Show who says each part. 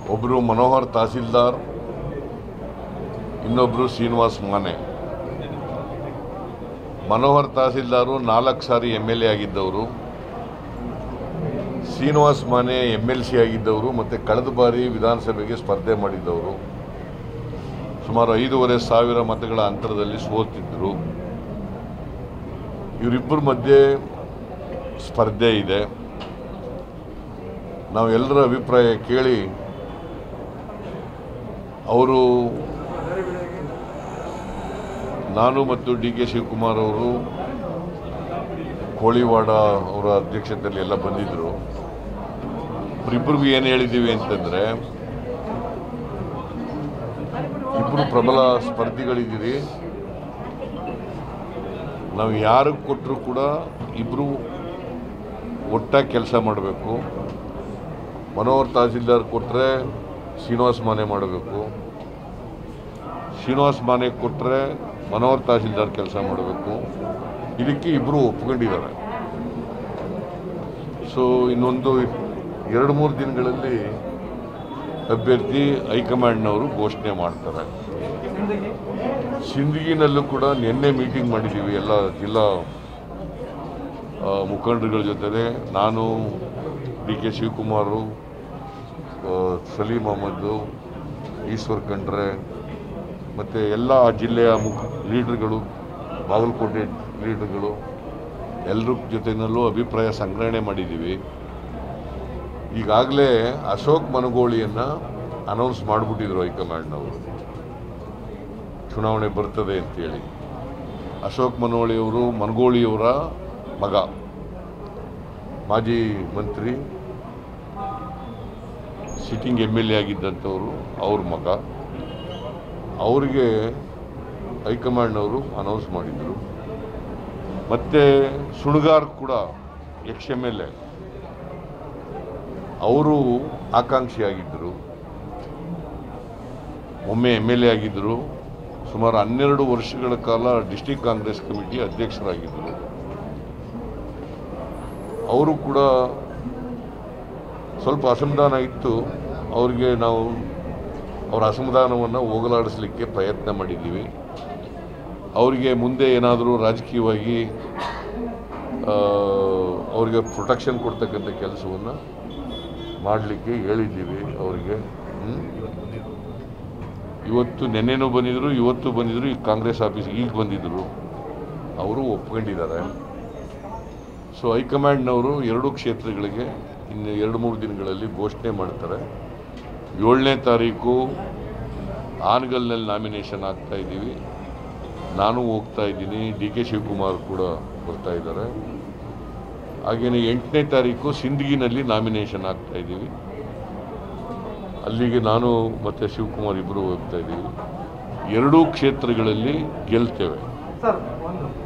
Speaker 1: ಒಬ್ಬರು ಮನೋಹರ್ ತಹಸೀಲ್ದಾರ್ ಇನ್ನೊಬ್ಬರು ಶ್ರೀನಿವಾಸ್ ಮಾನೆ ಮನೋಹರ್ ತಹಸೀಲ್ದಾರು ನಾಲ್ಕು ಸಾರಿ ಎಮ್ ಎಲ್ ಎ ಆಗಿದ್ದವರು Srinivas Mane M L C ಆಗಿದ್ದವರು ಮತ್ತು ಕಳೆದ ಬಾರಿ ವಿಧಾನಸಭೆಗೆ ಸ್ಪರ್ಧೆ ಮಾಡಿದ್ದವರು ಸುಮಾರು ಐದೂವರೆ ಸಾವಿರ ಮತಗಳ ಅಂತರದಲ್ಲಿ ಸೋತಿದ್ದರು ಇವರಿಬ್ಬರ ಮಧ್ಯೆ ಸ್ಪರ್ಧೆ ಇದೆ ನಾವು ಎಲ್ಲರ ಅಭಿಪ್ರಾಯ ಕೇಳಿ ಅವರು ನಾನು ಮತ್ತು ಡಿ ಕೆ ಶಿವಕುಮಾರ್ ಅವರು ಕೋಳಿವಾಡ ಅವರ ಅಧ್ಯಕ್ಷತೆಯಲ್ಲಿ ಎಲ್ಲ ಬಂದಿದ್ದರು ಇಬ್ಬರಿಗೂ ಏನು ಹೇಳಿದ್ದೀವಿ ಅಂತಂದರೆ ಇಬ್ಬರು ಪ್ರಬಲ ಸ್ಪರ್ಧಿಗಳಿದ್ದೀರಿ ನಾವು ಯಾರಿಗೆ ಕೊಟ್ಟರು ಕೂಡ ಇಬ್ಬರು ಒಟ್ಟಾಗಿ ಕೆಲಸ ಮಾಡಬೇಕು ಮನೋಹರ್ ತಹಸೀಲ್ದಾರ್ ಕೊಟ್ಟರೆ ಶ್ರೀನಿವಾಸ್ ಮಾನೆ ಮಾಡಬೇಕು ಶ್ರೀನಿವಾಸ್ ಮಾನೆ ಕೊಟ್ಟರೆ ಮನೋಹರ್ ತಹಸೀಲ್ದಾರ್ ಕೆಲಸ ಮಾಡಬೇಕು ಇದಕ್ಕೆ ಇಬ್ಬರು ಒಪ್ಕೊಂಡಿದ್ದಾರೆ ಸೊ ಇನ್ನೊಂದು ಎರಡು ಮೂರು ದಿನಗಳಲ್ಲಿ ಅಭ್ಯರ್ಥಿ ಹೈಕಮಾಂಡ್ನವರು ಘೋಷಣೆ ಮಾಡ್ತಾರೆ ಸಿಂದಗಿನಲ್ಲೂ ಕೂಡ ನಿನ್ನೆ ಮೀಟಿಂಗ್ ಮಾಡಿದ್ದೀವಿ ಎಲ್ಲ ಜಿಲ್ಲಾ ಆ, ಮುಖಂಡರುಗಳ ಜೊತೆ ನಾನು ಡಿ ಕೆ ಶಿವಕುಮಾರು ಆ, ಸಲೀಂ ಅಹಮದ್ದು ಈಶ್ವರ್ ಖಂಡ್ರೆ ಮತ್ತು ಎಲ್ಲ ಜಿಲ್ಲೆಯ ಮುಖ ಲೀಡರ್ಗಳು ಬಾಗಲಕೋಟೆ ಲೀಡರ್ಗಳು ಎಲ್ಲರ ಜೊತೆಯಲ್ಲೂ ಅಭಿಪ್ರಾಯ ಸಂಗ್ರಹಣೆ ಮಾಡಿದ್ದೀವಿ ಈಗಾಗಲೇ ಅಶೋಕ್ ಮನಗೋಳಿಯನ್ನು ಅನೌನ್ಸ್ ಮಾಡಿಬಿಟ್ಟಿದ್ರು ಹೈಕಮಾಂಡ್ನವರು ಚುನಾವಣೆ ಬರ್ತದೆ ಅಂತೇಳಿ ಅಶೋಕ್ ಮನೋಳಿಯವರು ಮನಗೋಳಿಯವರ ಮಗ ಮಾಜಿ ಮಂತ್ರಿ ಸಿಟ್ಟಿಂಗ್ ಎಮ್ ಎಲ್ ಎ ಆಗಿದ್ದಂಥವರು ಅವ್ರ ಮಗ ಅವರಿಗೆ ಹೈಕಮಾಂಡ್ನವರು ಅನೌನ್ಸ್ ಮಾಡಿದರು ಮತ್ತು ಸುಣಗಾರ್ ಕೂಡ ಎಕ್ಸ್ ಎಮ್ ಎಲ್ ಎ ಅವರು ಆಕಾಂಕ್ಷಿಯಾಗಿದ್ದರು ಒಮ್ಮೆ ಎಮ್ ಎಲ್ ಎ ಆಗಿದ್ದರು ಸುಮಾರು ಹನ್ನೆರಡು ವರ್ಷಗಳ ಕಾಲ ಡಿಸ್ಟಿಕ್ ಕಾಂಗ್ರೆಸ್ ಕಮಿಟಿ ಅಧ್ಯಕ್ಷರಾಗಿದ್ದರು ಅವರು ಕೂಡ ಸ್ವಲ್ಪ ಅಸಮಾಧಾನ ಇತ್ತು ಅವರಿಗೆ ನಾವು ಅವರ ಅಸಮಾಧಾನವನ್ನು ಹೋಗಲಾಡಿಸಲಿಕ್ಕೆ ಪ್ರಯತ್ನ ಮಾಡಿದ್ದೀವಿ ಅವರಿಗೆ ಮುಂದೆ ಏನಾದರೂ ರಾಜಕೀಯವಾಗಿ ಆ, ಅವರಿಗೆ ಪ್ರೊಟೆಕ್ಷನ್ ಕೊಡ್ತಕ್ಕಂಥ ಕೆಲಸವನ್ನು ಮಾಡಲಿಕ್ಕೆ ಹೇಳಿದ್ದೀವಿ ಅವರಿಗೆ ಹ್ಮ್? ಇವತ್ತು ನೆನ್ನೆನೂ ಬಂದಿದ್ದರು ಇವತ್ತು ಬಂದಿದ್ದರು ಈಗ ಕಾಂಗ್ರೆಸ್ ಆಫೀಸ್ಗೆ ಈಗ ಬಂದಿದ್ದರು ಅವರು ಒಪ್ಕೊಂಡಿದ್ದಾರೆ ಸೊ ಹೈಕಮಾಂಡ್ನವರು ಎರಡೂ ಕ್ಷೇತ್ರಗಳಿಗೆ ಇನ್ನು ಎರಡು ಮೂರು ದಿನಗಳಲ್ಲಿ ಘೋಷಣೆ ಮಾಡ್ತಾರೆ ಏಳನೇ ತಾರೀಕು ಆನಗಲ್ನಲ್ಲಿ ನಾಮಿನೇಷನ್ ಆಗ್ತಾ ಇದ್ದೀವಿ ನಾನು ಹೋಗ್ತಾ ಇದ್ದೀನಿ ಡಿ ಕೆ ಶಿವಕುಮಾರ್ ಕೂಡ ಬರ್ತಾ ಇದ್ದಾರೆ ಹಾಗೆಯೇ ಎಂಟನೇ ತಾರೀಕು ಸಿಂದಗಿನಲ್ಲಿ ನಾಮಿನೇಷನ್ ಆಗ್ತಾ ಇದ್ದೀವಿ ಅಲ್ಲಿಗೆ ನಾನು ಮತ್ತು ಶಿವಕುಮಾರ್ ಇಬ್ಬರು ಹೋಗ್ತಾ ಇದ್ದೀವಿ ಎರಡೂ ಕ್ಷೇತ್ರಗಳಲ್ಲಿ ಗೆಲ್ತೇವೆ
Speaker 2: ಸರ್ ಒಂದು